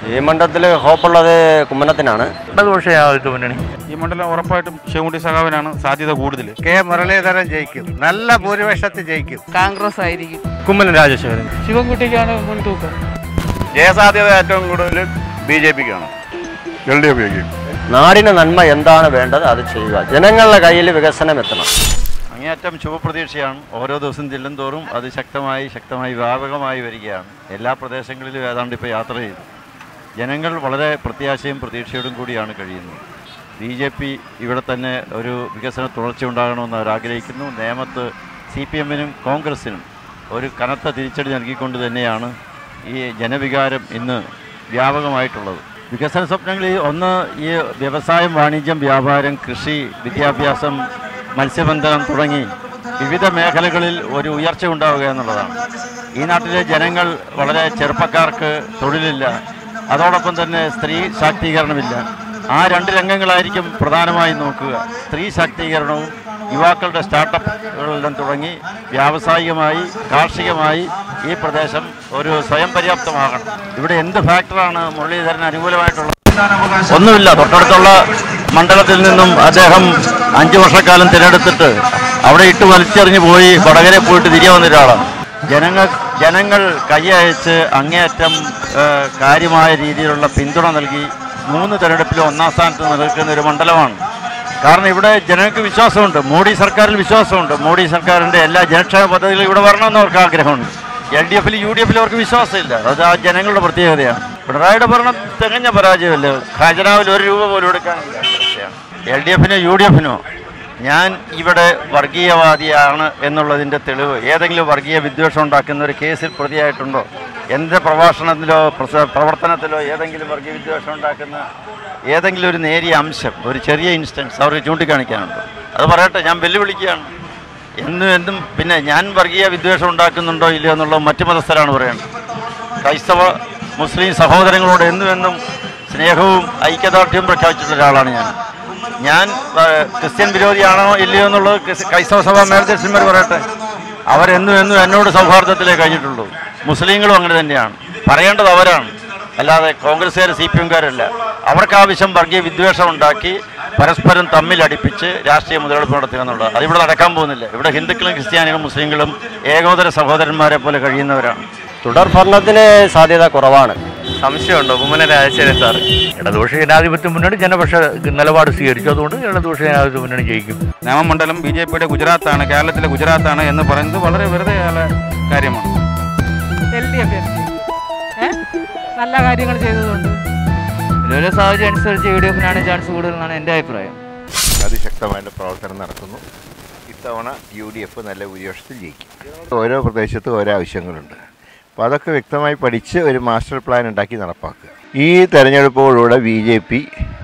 ഈ മണ്ഡലത്തിൽ ഹോപ്പുള്ളത് കുമ്മനത്തിനാണ് ഇടതുപക്ഷ ജനാധിപത്യ മുന്നണി ഈ മണ്ഡലം ഉറപ്പായിട്ടും ശിവൻകുട്ടി സഖാവിനാണ് സാധ്യത കൂടുതൽ കെ മുരളീധരൻ ജയിക്കും നല്ല ഭൂരിപക്ഷത്തിൽ ജയിക്കും കോൺഗ്രസ് ആയിരിക്കും കുമ്മനം രാജശേഖരൻ ശിവൻകുട്ടിക്കാണ് മുൻതൂക്കം ജയസാധ്യത ഏറ്റവും കൂടുതൽ ബി ജെ പിക്കാണ് എൽ ഡി എഫ് നാടിന് നന്മ എന്താണ് വേണ്ടത് അത് ചെയ്യുക ജനങ്ങളുടെ കയ്യിൽ വികസനം എത്തണം അങ്ങേയറ്റം ശുഭപ്രതീക്ഷയാണ് ഓരോ ദിവസം ചെല്ലുന്തോറും അത് ശക്തമായി ശക്തമായി വ്യാപകമായി വരികയാണ് എല്ലാ പ്രദേശങ്ങളിലും ഏതാണ്ട് ഇപ്പോൾ യാത്ര ചെയ്തു ജനങ്ങൾ വളരെ പ്രത്യാശയും പ്രതീക്ഷയോടും കൂടിയാണ് കഴിയുന്നത് ബി ജെ പി ഇവിടെ തന്നെ ഒരു വികസന തുടർച്ച ഉണ്ടാകണമെന്ന് അവർ ആഗ്രഹിക്കുന്നു നേമത്ത് സി പി എമ്മിനും കോൺഗ്രസിനും ഒരു കനത്ത തിരിച്ചടി നൽകിക്കൊണ്ട് തന്നെയാണ് ഈ ജനവികാരം ഇന്ന് വ്യാപകമായിട്ടുള്ളത് വികസന സ്വപ്നങ്ങളിൽ ഒന്ന് ഈ വ്യവസായം വാണിജ്യം വ്യാപാരം കൃഷി വിദ്യാഭ്യാസം മത്സ്യബന്ധനം തുടങ്ങി വിവിധ മേഖലകളിൽ ഒരു ഉയർച്ച ഉണ്ടാവുക എന്നുള്ളതാണ് ഈ നാട്ടിലെ ജനങ്ങൾ വളരെ ചെറുപ്പക്കാർക്ക് തൊഴിലില്ല അതോടൊപ്പം തന്നെ സ്ത്രീ ശാക്തീകരണമില്ല ആ രണ്ട് രംഗങ്ങളായിരിക്കും പ്രധാനമായും നോക്കുക സ്ത്രീ ശാക്തീകരണവും യുവാക്കളുടെ സ്റ്റാർട്ടപ്പുകളെല്ലാം തുടങ്ങി വ്യാവസായികമായി കാർഷികമായി ഈ പ്രദേശം ഒരു സ്വയം പര്യാപ്തമാകണം ഇവിടെ എന്ത് ഫാക്ടറാണ് മുരളീധരന് അനുകൂലമായിട്ടുള്ളത് ഒന്നുമില്ല തൊട്ടടുത്തുള്ള മണ്ഡലത്തിൽ നിന്നും അദ്ദേഹം അഞ്ചു വർഷക്കാലം തിരഞ്ഞെടുത്തിട്ട് അവിടെ ഇട്ട് വലിച്ചെറിഞ്ഞ് പോയി വടകരെ പോയിട്ട് തിരികെ വന്ന ഒരാളാണ് ജനങ്ങൾ ജനങ്ങൾ കൈയയച്ച് അങ്ങേയറ്റം ആ, കാര്യമായ രീതിയിലുള്ള പിന്തുണ നൽകി മൂന്ന് തെരഞ്ഞെടുപ്പിലും ഒന്നാം സ്ഥാനത്ത് നിൽക്കുന്ന ഒരു മണ്ഡലമാണ് കാരണം ഇവിടെ ജനങ്ങൾക്ക് വിശ്വാസമുണ്ട് മോഡി സർക്കാരിൽ വിശ്വാസമുണ്ട് മോഡി സർക്കാരിൻ്റെ എല്ലാ ജനക്ഷേമ പദ്ധതികളും ഇവിടെ വരണമെന്ന് അവർക്ക് ആഗ്രഹമുണ്ട് എൽ ഡി എഫിൽ യു ഡി എഫിൽ അവർക്ക് വിശ്വാസമില്ല അത് ആ ജനങ്ങളുടെ പ്രത്യേകതയാണ് പിണറായിയുടെ ഭരണം തികഞ്ഞ പരാജയമല്ലേ ഖജനാവിൽ ഒരു രൂപ പോലും എടുക്കാനില്ല എൽ ഡി എഫിനോ യു ഡി എഫിനോ ഞാൻ ഇവിടെ വർഗീയവാദിയാണ് എന്നുള്ളതിൻ്റെ തെളിവ് ഏതെങ്കിലും വർഗീയ വിദ്വേഷം ഉണ്ടാക്കുന്ന ഒരു കേസിൽ പ്രതിയായിട്ടുണ്ടോ എൻ്റെ പ്രഭാഷണത്തിലോ പ്രസ- പ്രവർത്തനത്തിലോ ഏതെങ്കിലും വർഗീയ വിദ്വേഷം ഉണ്ടാക്കുന്ന ഏതെങ്കിലും ഒരു നേരിയ അംശം ഒരു ചെറിയ ഇൻസ്റ്റൻസ് അവർക്ക് ചൂണ്ടിക്കാണിക്കാനുണ്ടോ അത് പറയട്ടെ ഞാൻ വെല്ലുവിളിക്കുകയാണ് എന്നും എന്നും പിന്നെ ഞാൻ വർഗീയ വിദ്വേഷം ഉണ്ടാക്കുന്നുണ്ടോ ഇല്ലയോ എന്നുള്ളത് മറ്റു മതസ്ഥരാണ് പറയേണ്ടത് ക്രൈസ്തവ മുസ്ലിം സഹോദരങ്ങളോട് എന്നും എന്നും സ്നേഹവും ഐക്യദാർഢ്യവും പ്രഖ്യാപിച്ചിട്ടുള്ള ഒരാളാണ് ഞാൻ ഞാൻ ആ, ക്രിസ്ത്യൻ വിരോധിയാണോ ഇല്ലയോ എന്നുള്ളത് ക്രിസ്- ക്രൈസ്തവ സഭ മേൽദർശന്മാർ പറയട്ടെ അവരെന്നും എന്നും എന്നോട് സൗഹാർദ്ദത്തിലേ കഴിഞ്ഞിട്ടുള്ളൂ മുസ്ലിങ്ങളും അങ്ങനെ തന്നെയാണ് പറയേണ്ടത് അവരാണ് അല്ലാതെ കോൺഗ്രസ്സുകാർ സി പി എംകാരല്ല അവർക്ക് ആവശ്യം വർഗീയ വിദ്വേഷം ഉണ്ടാക്കി പരസ്പരം തമ്മിലടിപ്പിച്ച് രാഷ്ട്രീയ മുതലെടുപ്പ് നടത്തുക എന്നുള്ളത് അതിവിടെ നടക്കാൻ പോകുന്നില്ല ഇവിടെ ഹിന്ദുക്കളും ക്രിസ്ത്യാനികളും മുസ്ലിങ്ങളും ഏകോദര സഹോദരന്മാരെ പോലെ കഴിയുന്നവരാണ് തുടർ ഭരണത്തിന് സാധ്യത കുറവാണ് സംശയമുണ്ടോ കുമ്മനം രാജശേഖരൻ സാർ ഇടതുപക്ഷ ജനാധിപത്യ മുന്നണി ജനപക്ഷ നിലപാട് സ്വീകരിച്ചു അതുകൊണ്ട് ഇടതുപക്ഷ ജനാധിപത്യ മുന്നണി ജയിക്കും നേമമണ്ഡലം ബി ജെ പിയുടെ ഗുജറാത്താണ് കേരളത്തിലെ ഗുജറാത്താണ് എന്ന് പറയുന്നത് വളരെ വെറുതെ ഉള്ള കാര്യമാണ് എൽ ഡി എഫ് നല്ല കാര്യങ്ങൾ ചെയ്തതുകൊണ്ട് നിലവിലെ സാഹചര്യം അനുസരിച്ച് യു ഡി എഫിനാണ് ചാൻസ് കൂടുതലെന്നാണ് എൻ്റെ അഭിപ്രായം അതിശക്തമായിട്ട് പ്രവർത്തനം നടക്കുന്നു ഇത്തവണ യു ഡി എഫ് നല്ല ഭൂരിപക്ഷത്തിൽ ജയിക്കും ഓരോ പ്രദേശത്തും ഓരോ ആവശ്യങ്ങളുണ്ട് അപ്പോൾ അതൊക്കെ വ്യക്തമായി പഠിച്ച് ഒരു മാസ്റ്റർ പ്ലാൻ ഉണ്ടാക്കി നടപ്പാക്കുക ഈ തെരഞ്ഞെടുപ്പോടുകൂടെ ബി ജെ പി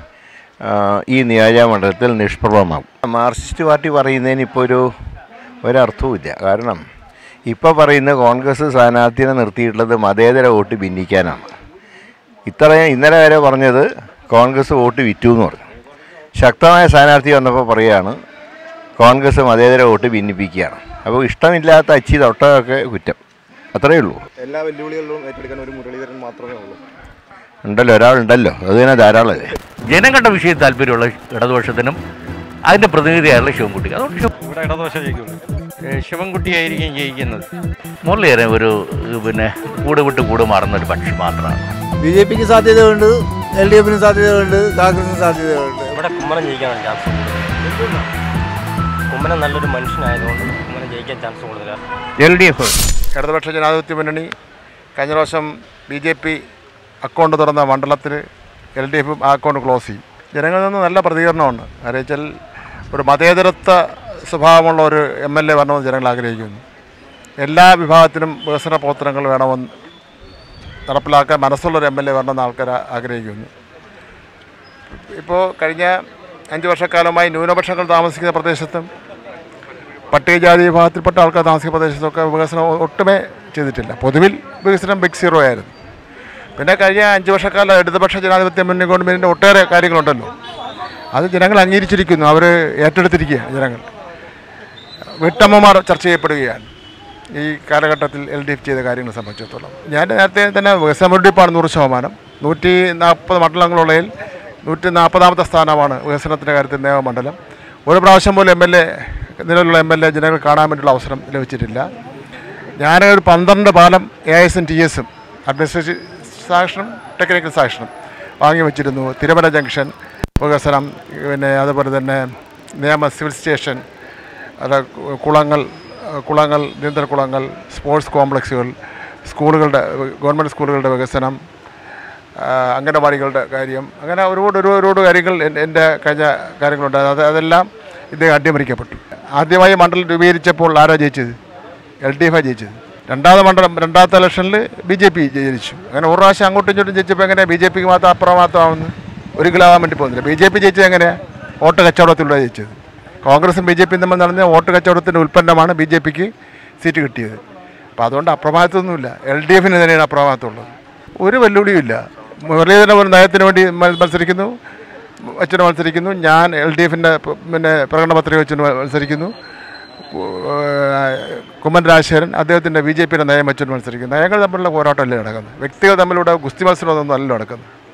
ഈ നിയോജകമണ്ഡലത്തിൽ നിഷ്പ്രഭമാകും മാർക്സിസ്റ്റ് പാർട്ടി പറയുന്നതിന് ഇപ്പോൾ ഒരു ഒരർത്ഥവുമില്ല കാരണം ഇപ്പോൾ പറയുന്ന കോൺഗ്രസ് സ്ഥാനാർത്ഥിനെ നിർത്തിയിട്ടുള്ളത് മതേതര വോട്ട് ഭിന്നിക്കാനാണ് ഇത്രയും ഇന്നലെ വരെ പറഞ്ഞത് കോൺഗ്രസ് വോട്ട് വിറ്റു എന്ന് പറഞ്ഞു ശക്തമായ സ്ഥാനാർത്ഥി വന്നപ്പോൾ പറയുകയാണ് കോൺഗ്രസ് മതേതര വോട്ട് ഭിന്നിപ്പിക്കുകയാണ് അപ്പോൾ ഇഷ്ടമില്ലാത്ത അച്ചി തൊട്ടതൊക്കെ കുറ്റം അത്രയേ ഉള്ളൂ എല്ലാ വെല്ലുവിളികളിലും ഏറ്റെടുക്കാൻ ഒരു മുരളീധരൻ മാത്രമേ ഉള്ളൂ ഉണ്ടല്ലോ ഒരാളുണ്ടല്ലോ അത് തന്നെ ധാരാളമല്ലേ ജനങ്ങളുടെ വിഷയം താല്പര്യമുള്ള ഇടതുപക്ഷത്തിനും അതിൻ്റെ പ്രതിനിധിയായുള്ള ശിവൻകുട്ടി അതുകൊണ്ട് ശിവ- ഇവിടെ ഇടതുപക്ഷ ജയിക്കുള്ളൂ ശിവൻകുട്ടിയായിരിക്കും ജയിക്കുന്നത് മുരളീധരൻ ഒരു ഏഹ്, പിന്നെ കൂട് വിട്ട് കൂട് മാറുന്ന ഒരു പക്ഷി മാത്രമാണ് ബി ജെ പിക്ക് സാധ്യതയുണ്ട് എൽ ഡി എഫിന് സാധ്യതയുണ്ട് കോൺഗ്രസിന് സാധ്യതയുണ്ട് ഇവിടെ കുമ്മനം ജയിക്കാനാണ് ചാൻസ് കൂടുതൽ കുമ്മനം നല്ലൊരു മനുഷ്യനായതുകൊണ്ട് കുമ്മനം ജയിക്കാൻ ചാൻസ് കൂടുതലാണ് എൽ ഡി എഫ് ഇടതുപക്ഷ ജനാധിപത്യ മുന്നണി കഴിഞ്ഞ പ്രാവശ്യം ബി ജെ പി അക്കൗണ്ട് തുറന്ന മണ്ഡലത്തിൽ എൽ ഡി എഫും ആ അക്കൗണ്ട് ക്ലോസ് ചെയ്യും ജനങ്ങളിൽ നിന്ന് നല്ല പ്രതികരണമുണ്ട് അറിയിച്ചാൽ ഒരു മതേതരത്വ സ്വഭാവമുള്ള ഒരു എം എൽ എ വരണമെന്ന് ജനങ്ങൾ ആഗ്രഹിക്കുന്നു എല്ലാ വിഭാഗത്തിനും വികസന പ്രവർത്തനങ്ങൾ വേണമെന്ന് നടപ്പിലാക്കാൻ മനസ്സുള്ളൊരു എം എൽ എ വരണമെന്ന് ആൾക്കാർ ആഗ്രഹിക്കുന്നു ഇപ്പോൾ കഴിഞ്ഞ അഞ്ച് വർഷക്കാലമായി ന്യൂനപക്ഷങ്ങൾ താമസിക്കുന്ന പ്രദേശത്തും പട്ടികജാതി വിഭാഗത്തിൽപ്പെട്ട ആൾക്കാർ താമസിക്കുന്ന പ്രദേശത്തൊക്കെ വികസനം ഒട്ടുമേ ചെയ്തിട്ടില്ല പൊതുവിൽ വികസനം ബിഗ് സീറോ ആയിരുന്നു പിന്നെ കഴിഞ്ഞ അഞ്ച് വർഷക്കാലം ഇടതുപക്ഷ ജനാധിപത്യ മുന്നണി ഗവൺമെൻറ്റിൻ്റെ ഒട്ടേറെ കാര്യങ്ങളുണ്ടല്ലോ അത് ജനങ്ങൾ അംഗീകരിച്ചിരിക്കുന്നു അവർ ഏറ്റെടുത്തിരിക്കുകയാണ് ജനങ്ങൾ വീട്ടമ്മമാർ ചർച്ച ചെയ്യപ്പെടുകയാണ് ഈ കാലഘട്ടത്തിൽ എൽ ഡി എഫ് ചെയ്ത കാര്യങ്ങളെ സംബന്ധിച്ചിടത്തോളം ഞാൻ നേരത്തെ തന്നെ വികസന മുരടിപ്പാണ് നൂറ് ശതമാനം നൂറ്റി നാൽപ്പത് മണ്ഡലങ്ങളുള്ളതിൽ നൂറ്റി നാൽപ്പതാമത്തെ സ്ഥാനമാണ് വികസനത്തിൻ്റെ കാര്യത്തിൽ നിയമമണ്ഡലം ഒരു പ്രാവശ്യം പോലും എം എൽ എ നിലവിലുള്ള എം എൽ എ ജനങ്ങൾ കാണാൻ വേണ്ടിയുള്ള അവസരം ലഭിച്ചിട്ടില്ല ഞാൻ ഒരു പന്ത്രണ്ട് പാലം എ എസും ടി എസും അഡ്മിനിസ്ട്രേറ്റീവ് സാക്ഷനും ടെക്നിക്കൽ സാക്ഷനും വാങ്ങി വെച്ചിരുന്നു തിരുമല ജംഗ്ഷൻ വികസനം പിന്നെ അതുപോലെ തന്നെ നിയമ സിവിൽ സ്റ്റേഷൻ അത് കുളങ്ങൾ കുളങ്ങൾ നീന്തൽക്കുളങ്ങൾ സ്പോർട്സ് കോംപ്ലക്സുകൾ സ്കൂളുകളുടെ ഗവൺമെൻറ് സ്കൂളുകളുടെ വികസനം ആ, അംഗനവാടികളുടെ കാര്യം അങ്ങനെ ഒരുപാട് ഒരു ഒരുപാട് കാര്യങ്ങൾ എൻ- എൻ്റെ കഴിഞ്ഞ കാര്യങ്ങളുണ്ട് അത് അതെല്ലാം ഇദ്ദേഹം അട്ടിമറിക്കപ്പെട്ടു ആദ്യമായി മണ്ഡലം രൂപീകരിച്ചപ്പോൾ ആരാ ജയിച്ചത് എൽ ഡി എഫ് ജയിച്ചത് രണ്ടാമത്തെ മണ്ഡലം രണ്ടാമത്തെ ഇലക്ഷനിൽ ബി ജെ പി ജയിച്ചു അങ്ങനെ ഒരു പ്രാവശ്യം അങ്ങോട്ടും ഇങ്ങോട്ടും ജയിച്ചപ്പോൾ എങ്ങനെ ബി ജെ പിക്ക് മാത്രം അപ്പുറം മാത്രമാവുന്നു ഒരിക്കലും ആവാൻ വേണ്ടി പോകുന്നില്ല ബി ജെ പി ജയിച്ചത് എങ്ങനെയാണ് വോട്ട് കച്ചവടത്തിലൂടെ ജയിച്ചത് കോൺഗ്രസും ബി ജെ പിയും തമ്മിൽ നടന്ന വോട്ട് കച്ചവടത്തിൻ്റെ ഉൽപ്പന്നമാണ് ബി ജെ പിക്ക് സീറ്റ് കിട്ടിയത് അപ്പോൾ അതുകൊണ്ട് അപ്രമാദത്വമൊന്നുമില്ല എൽ ഡി എഫിന് തന്നെയാണ് അപ്രമാദത്തുള്ളത് ഒരു വെല്ലുവിളിയുമില്ല മുരളീധരൻ ഒരു നയത്തിന് വേണ്ടി മ- മത്സരിക്കുന്നു വെച്ചിട്ട് മത്സരിക്കുന്നു ഞാൻ എൽ ഡി എഫിൻ്റെ പിന്നെ പ്രകടന പത്രിക വെച്ച് മത്സരിക്കുന്നു ഏഹ് കുമ്മൻ രാജശേഖരൻ അദ്ദേഹത്തിൻ്റെ ബി ജെ പിയുടെ നയം വെച്ചിട്ട് മത്സരിക്കുന്നു നയങ്ങൾ തമ്മിലുള്ള പോരാട്ടമല്ലേ നടക്കുന്നത് വ്യക്തികൾ തമ്മിലൂടെ ഗുസ്തി മത്സരമൊന്നും അല്ല നടക്കുന്നത്